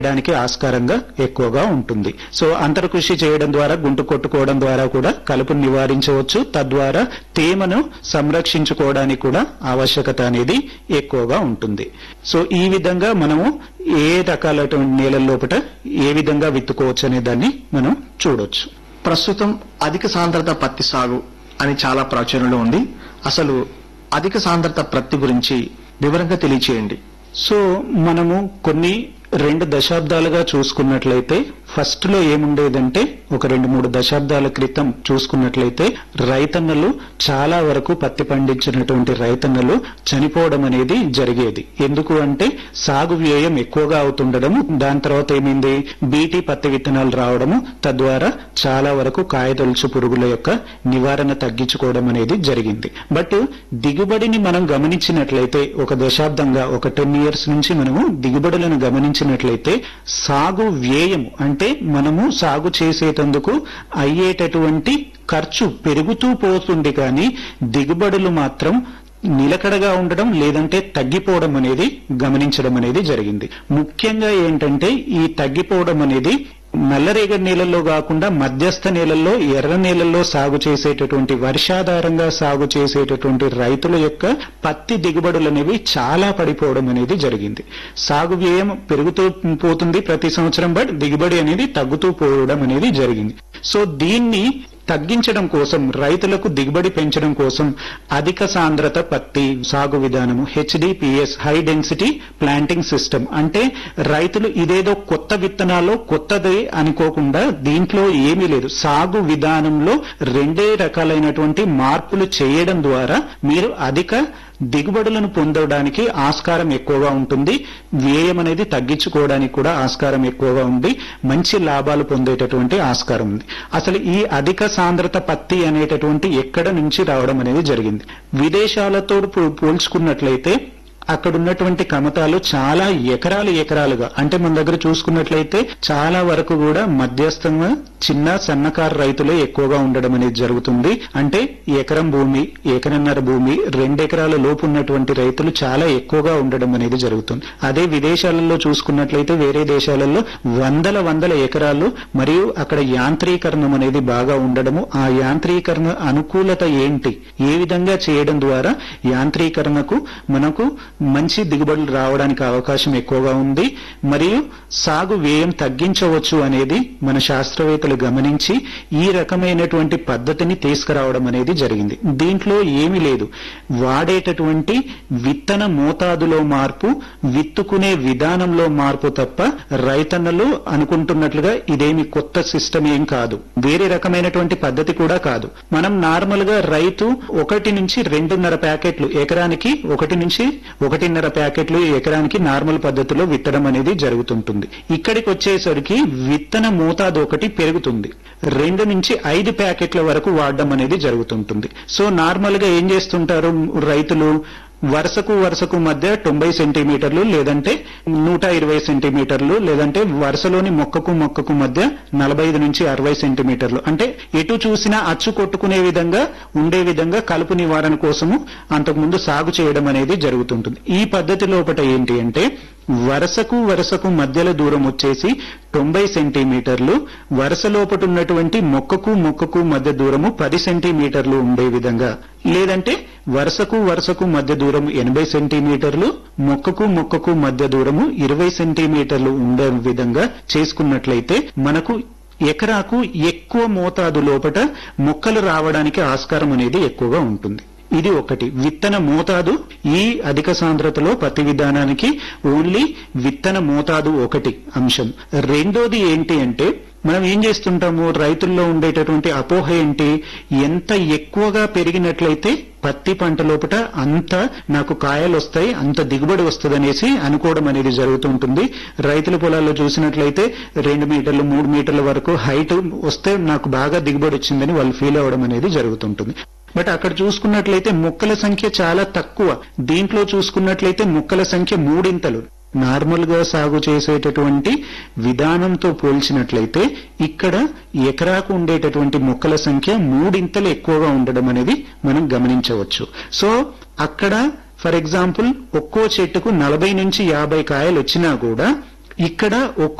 చేయడానికి ఆస్కారంగా ఎక్కువగా ఉంటుంది సో అంతర్కృషి చేయడం ద్వారా గుంటు కొట్టుకోవడం ద్వారా కూడా కలుపును నివారించవచ్చు తద్వారా తేమను సంరక్షించుకోవడానికి కూడా ఆవశ్యకత అనేది ఎక్కువగా ఉంటుంది సో ఈ విధంగా మనము ఏ రకాలటువంటి నేలల లోపల ఏ విధంగా విత్తుకోవచ్చు అనే దాన్ని మనం చూడొచ్చు ప్రస్తుతం అధిక సాంద్రత పత్తి సాగు అని చాలా ప్రాచుర్యంలో ఉంది అసలు అధిక సాంద్రత పత్తి గురించి వివరంగా తెలియచేయండి సో మనము కొన్ని రెండు దశాబ్దాలుగా చూసుకున్నట్లయితే ఫస్ట్ లో ఏముండేదంటే ఒక రెండు మూడు దశాబ్దాల క్రితం చూసుకున్నట్లయితే రైతన్నలు చాలా వరకు పత్తి పండించినటువంటి రైతన్నలు చనిపోవడం అనేది జరిగేది ఎందుకు అంటే సాగు వ్యయం ఎక్కువగా అవుతుండడం దాని తర్వాత ఏమైంది బీటీ పత్తి విత్తనాలు రావడము తద్వారా చాలా వరకు కాయతొలుచు పురుగుల యొక్క నివారణ తగ్గించుకోవడం అనేది జరిగింది బట్ దిగుబడిని మనం గమనించినట్లయితే ఒక దశాబ్దంగా ఒక టెన్ ఇయర్స్ నుంచి మనము దిగుబడులను గమనించినట్లయితే సాగు వ్యయం అంటే మనము సాగు చేసేటందుకు అయ్యేటటువంటి ఖర్చు పెరుగుతూ పోతుంది కానీ దిగుబడులు మాత్రం నిలకడగా ఉండడం లేదంటే తగ్గిపోవడం అనేది గమనించడం అనేది జరిగింది ముఖ్యంగా ఏంటంటే ఈ తగ్గిపోవడం అనేది నల్లరేగడి నేలల్లో కాకుండా మధ్యస్థ నేలల్లో ఎర్ర నేలల్లో సాగు చేసేటటువంటి వర్షాధారంగా సాగు చేసేటటువంటి రైతుల యొక్క పత్తి దిగుబడులు అనేవి చాలా పడిపోవడం అనేది జరిగింది సాగు వ్యయం పెరుగుతూ పోతుంది ప్రతి సంవత్సరం బట్ దిగుబడి అనేది తగ్గుతూ పోవడం అనేది జరిగింది సో దీన్ని తగ్గించడం కోసం రైతులకు దిగుబడి పెంచడం కోసం అధిక సాంద్రత పత్తి సాగు విధానము HDPS high density planting system అంటే రైతులు ఇదేదో కొత్త విత్తనాలు కొత్తదే అనుకోకుండా దీంట్లో ఏమీ లేదు సాగు విధానంలో రెండే రకాలైనటువంటి మార్పులు చేయడం ద్వారా మీరు అధిక దిగుబడులను పొందడానికి ఆస్కారం ఎక్కువగా ఉంటుంది వ్యయం అనేది తగ్గించుకోవడానికి కూడా ఆస్కారం ఎక్కువగా ఉంది మంచి లాభాలు పొందేటటువంటి ఆస్కారం ఉంది అసలు ఈ అధిక సాంద్రత పత్తి అనేటటువంటి ఎక్కడ నుంచి రావడం అనేది జరిగింది విదేశాలతో పో- పోల్చుకున్నట్లయితే అక్కడ ఉన్నటువంటి కమతాలు చాలా ఎకరాలు ఎకరాలుగా అంటే మన దగ్గర చూసుకున్నట్లయితే చాలా వరకు కూడా మధ్యస్థంగా చిన్న సన్నకారు రైతులే ఎక్కువగా ఉండడం అనేది జరుగుతుంది అంటే ఎకరం భూమి ఎకరన్నర భూమి రెండెకరాల లోపు ఉన్నటువంటి రైతులు చాలా ఎక్కువగా ఉండడం అనేది జరుగుతుంది అదే విదేశాలలో చూసుకున్నట్లయితే వేరే దేశాలలో వందల వందల ఎకరాలు మరియు అక్కడ యాంత్రీకరణం అనేది బాగా ఉండడము ఆ యాంత్రీకరణ అనుకూలత ఏంటి ఏ విధంగా చేయడం ద్వారా యాంత్రీకరణకు మనకు మంచి దిగుబడులు రావడానికి అవకాశం ఎక్కువగా ఉంది మరియు సాగు వ్యయం తగ్గించవచ్చు అనేది మన శాస్త్రవేత్తలు గమనించి ఈ రకమైనటువంటి పద్ధతిని తీసుకురావడం అనేది జరిగింది దీంట్లో ఏమీ లేదు వాడేటటువంటి విత్తన మోతాదులో మార్పు విత్తుకునే విధానంలో మార్పు తప్ప రైతన్నలు అనుకుంటున్నట్లుగా ఇదేమి కొత్త సిస్టమ్ ఏం కాదు వేరే రకమైనటువంటి పద్ధతి కూడా కాదు మనం నార్మల్ గా రైతు ఒకటి నుంచి రెండున్నర ప్యాకెట్లు ఎకరానికి ఒకటి నుంచి ఒకటిన్నర ప్యాకెట్లు ఎకరానికి నార్మల్ పద్ధతిలో విత్తడం అనేది జరుగుతుంటుంది ఇక్కడికి వచ్చేసరికి విత్తన మోతాదు ఒకటి పెరుగుతుంది రెండు నుంచి ఐదు ప్యాకెట్ల వరకు వాడడం అనేది జరుగుతుంటుంది సో నార్మల్ గా ఏం చేస్తుంటారు రైతులు వరుసకు వరుసకు మధ్య తొంభై సెంటీమీటర్లు లేదంటే నూట ఇరవై సెంటీమీటర్లు లేదంటే వరుసలోని మొక్కకు మొక్కకు మధ్య నలభై ఐదు నుంచి అరవై సెంటీమీటర్లు అంటే ఎటు చూసినా అచ్చు కొట్టుకునే విధంగా ఉండే విధంగా కలుపు నివారణ కోసము అంతకుముందు సాగు చేయడం అనేది జరుగుతుంటుంది ఈ పద్ధతి లోపట ఏంటి అంటే వరుసకు వరుసకు మధ్యలో దూరం వచ్చేసి తొంభై సెంటీమీటర్లు వరుస లోపట ఉన్నటువంటి మొక్కకు మొక్కకు మధ్య దూరము పది సెంటీమీటర్లు ఉండే విధంగా లేదంటే వరుసకు వరుసకు మధ్య దూరం ఎనభై సెంటీమీటర్లు మొక్కకు మొక్కకు మధ్య దూరము ఇరవై సెంటీమీటర్లు ఉండే విధంగా చేసుకున్నట్లయితే మనకు ఎకరాకు ఎక్కువ మోతాదు లోపట మొక్కలు రావడానికి ఆస్కారం అనేది ఎక్కువగా ఉంటుంది ఇది ఒకటి విత్తన మోతాదు ఈ అధిక సాంద్రతలో పత్తి విధానానికి ఓన్లీ విత్తన మోతాదు ఒకటి అంశం రెండోది ఏంటి అంటే మనం ఏం చేస్తుంటాము రైతుల్లో ఉండేటటువంటి అపోహ ఏంటి ఎంత ఎక్కువగా పెరిగినట్లయితే పత్తి పంట లోపల అంత నాకు కాయలు వస్తాయి అంత దిగుబడి వస్తుంది అనేసి అనుకోవడం అనేది జరుగుతుంటుంది రైతుల పొలాల్లో చూసినట్లయితే రెండు మీటర్లు మూడు మీటర్ల వరకు హైట్ వస్తే నాకు బాగా దిగుబడి వచ్చిందని వాళ్ళు ఫీల్ అవ్వడం అనేది జరుగుతుంటుంది బట్ అక్కడ చూసుకున్నట్లయితే మొక్కల సంఖ్య చాలా తక్కువ దీంట్లో చూసుకున్నట్లయితే మొక్కల సంఖ్య మూడింతలు నార్మల్ గా సాగు చేసేటటువంటి విధానంతో పోల్చినట్లయితే ఇక్కడ ఎకరాకు ఉండేటటువంటి మొక్కల సంఖ్య మూడింతలు ఎక్కువగా ఉండడం అనేది మనం గమనించవచ్చు సో అక్కడ ఫర్ ఎగ్జాంపుల్ ఒక్కో చెట్టుకు నలభై నుంచి యాభై కాయలు వచ్చినా కూడా ఇక్కడ ఒక్కో